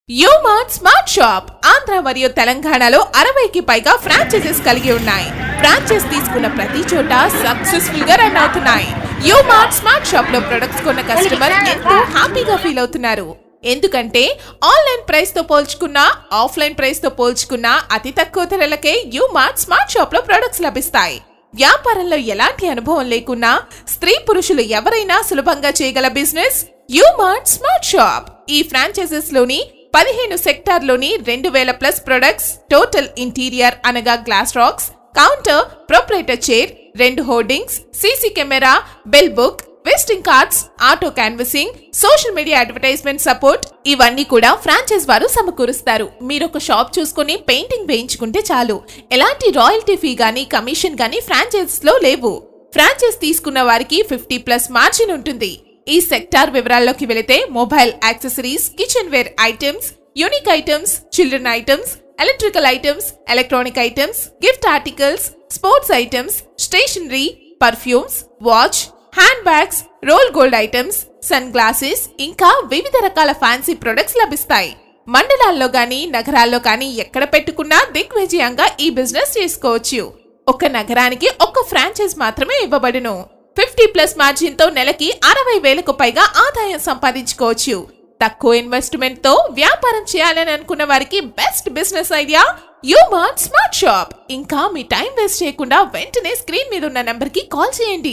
UMart smart shop Andhra మరియు తెలంగాణలో అరవైకి పైగా ఫ్రాంచైజెస్ కలిగి ఉన్నాయి ఫ్రాంచైజ్ తీసుకున్న ప్రతి చోట సక్సెస్ఫుల్ గా రన్ అవుతున్నాయి యూమార్ట్ స్మార్ట్ షాప్ లో ప్రొడక్ట్స్ కొన్న కస్టమర్ ఎంతో హ్యాపీగా ఫీల్ అవుతున్నారు ఎందుకంటే ఆన్లైన్ ప్రైస్ తో పోల్చుకున్నా ఆఫ్లైన్ ప్రైస్ తో పోల్చుకున్నా అతి తక్కువ ధరలకే యూమార్ట్ స్మార్ట్ షాప్ లో ప్రొడక్ట్స్ లభిస్తాయి వ్యాపారంలో ఎలాంటి అనుభవం లేకున్నా స్త్రీ పురుషులు ఎవరైనా సులభంగా చేయగల బిజినెస్ యూమార్ట్ స్మార్ట్ షాప్ ఈ ఫ్రాంచైజెస్ లోని పదిహేను సెక్టార్లోని రెండు వేల ప్లస్ ప్రొడక్ట్స్ టోటల్ ఇంటీరియర్ అనగా glass racks counter proprietor chair రెండు hoardings CC camera bell book visiting cards auto canvassing social media advertisement support ఇవన్నీ కూడా ఫ్రాంచైజ్ వారు సమకూరుస్తారు మీరు ఒక షాప్ చూసుకుని పెయింటింగ్ వేయించుకుంటే చాలు ఎలాంటి రాయల్టీ ఫీ గానీ కమిషన్ గానీ ఫ్రాంచైజ్ లో లేవు ఫ్రాంచైజ్ తీసుకున్న వారికి ఫిఫ్టీ ప్లస్ మార్జిన్ ఉంటుంది ఈ సెక్టార్ వివరాల్లోకి వెళితే mobile accessories kitchenware items unique items children items electrical items electronic items gift articles sports items stationery perfumes watch handbags rolled gold items sunglasses ఇంకా వివిధ రకాల fancy products లభిస్తాయి మండలాల్లో గాని నగరాల్లో కానీ ఎక్కడ పెట్టుకున్నా దిగ్విజయంగా ఈ బిజినెస్ చేసుకోవచ్చు ఒక నగరానికి ఒక్క ఫ్రాంచైజ్ మాత్రమే ఇవ్వబడును ఫిఫ్టీ ప్లస్ మార్జిన్ తో నెలకి అరవై వేలకు పైగా ఆదాయం సంపాదించుకోవచ్చు తక్కువ ఇన్వెస్ట్మెంట్ తో వ్యాపారం చేయాలని అనుకున్న వారికి best business idea UMart smart shop ఇంకా మీ టైం వేస్ట్ చేయకుండా వెంటనే స్క్రీన్ మీద ఉన్న నంబర్ కి కాల్ చేయండి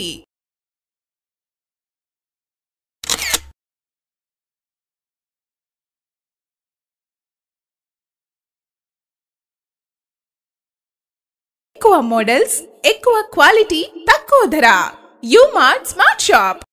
ఎక్కువ మోడల్స్ ఎక్కువ క్వాలిటీ తక్కువ ధర యూమార్ట్ స్మార్ట్ షాప్